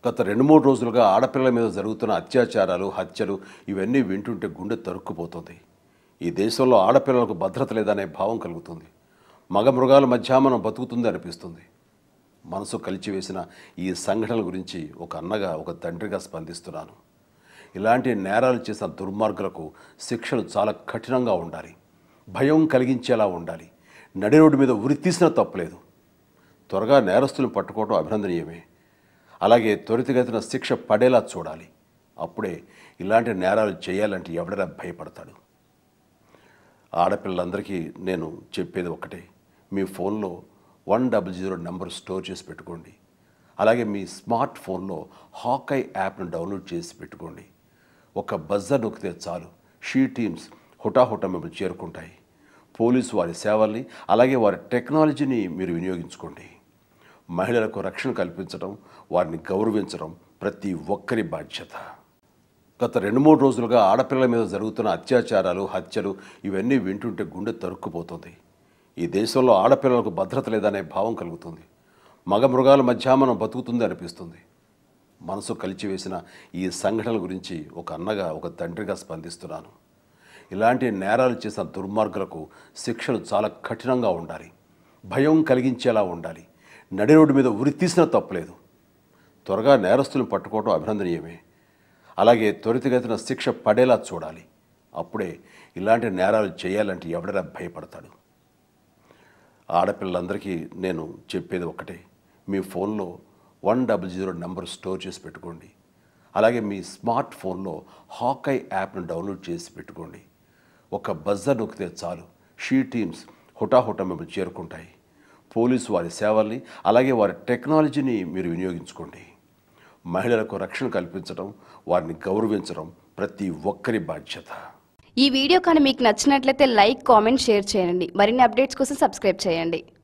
గత రెండు మూడు రోజులుగా ఆడపిల్లల మీద జరుగుతున్న అత్యాచారాలు హత్యలు ఇవన్నీ వింటుంటే గుండె తరుక్కుపోతుంది ఈ దేశంలో ఆడపిల్లలకు భద్రత లేదనే భావం కలుగుతుంది మగ మృగాల మధ్య మనం బతుకుతుంది అనిపిస్తుంది మనసు కలిచివేసిన ఈ సంఘటనల గురించి ఒక అన్నగా ఒక తండ్రిగా స్పందిస్తున్నాను ఇలాంటి నేరాలు చేసిన దుర్మార్గులకు శిక్షలు చాలా కఠినంగా ఉండాలి భయం కలిగించేలా ఉండాలి నడి రోడ్డు మీద ఉరి తీసినా తప్పలేదు త్వరగా నేరస్తులను పట్టుకోవడం అభినందనీయమే అలాగే త్వరితగతిన శిక్ష పడేలా చూడాలి అప్పుడే ఇలాంటి నేరాలు చేయాలంటే ఎవడైనా భయపడతాడు ఆడపిల్లలందరికీ నేను చెప్పేది ఒకటే మీ ఫోన్లో one double zero number store చేసి పెట్టుకోండి అలాగే మీ స్మార్ట్ ఫోన్లో హాకై యాప్ను డౌన్లోడ్ చేసి పెట్టుకోండి ఒక బజర్ నొక్కితే చాలు షీ టీమ్స్ హుటాహుటా మిమ్మల్ని చేరుకుంటాయి పోలీసు వారి సేవల్ని అలాగే వారి టెక్నాలజీని మీరు వినియోగించుకోండి మహిళలకు రక్షణ కల్పించడం వారిని గౌరవించడం ప్రతి ఒక్కరి బాధ్యత గత రెండు మూడు రోజులుగా ఆడపిల్లల మీద జరుగుతున్న అత్యాచారాలు హత్యలు ఇవన్నీ వింటుంటే గుండె తరుక్కుపోతుంది ఈ దేశంలో ఆడపిల్లలకు భద్రత లేదనే భావం కలుగుతుంది మగ మృగాల మధ్య మనం బతుకుతుంది అనిపిస్తుంది మనసు కలిచివేసిన ఈ సంఘటనల గురించి ఒక అన్నగా ఒక తండ్రిగా స్పందిస్తున్నాను ఇలాంటి నేరాలు చేసిన దుర్మార్గులకు శిక్షలు చాలా కఠినంగా ఉండాలి భయం కలిగించేలా ఉండాలి నడి రోడ్డు మీద ఉరి తీసినా తప్పలేదు త్వరగా నేరస్తులను పట్టుకోవడం అభినందనీయమే అలాగే త్వరితగతిన శిక్ష పడేలా చూడాలి అప్పుడే ఇలాంటి నేరాలు చేయాలంటే ఎవడైనా భయపడతాడు ఆడపిల్లలందరికీ నేను చెప్పేది ఒకటే మీ ఫోన్లో one double zero number store చేసి పెట్టుకోండి అలాగే మీ స్మార్ట్ ఫోన్లో హాకై యాప్ను డౌన్లోడ్ చేసి పెట్టుకోండి ఒక బజర్ నొక్కితే చాలు షీ టీమ్స్ హుటాహుటా మిమ్మల్ని చేరుకుంటాయి పోలీసు వారి సేవల్ని అలాగే వారి టెక్నాలజీని మీరు వినియోగించుకోండి మహిళలకు రక్షణ కల్పించడం వారిని గౌరవించడం ప్రతి ఒక్కరి బాధ్యత ఈ వీడియో కానీ మీకు నచ్చినట్లయితే లైక్ కామెంట్ షేర్ చేయండి మరిన్ని అప్డేట్స్ కోసం సబ్స్క్రైబ్ చేయండి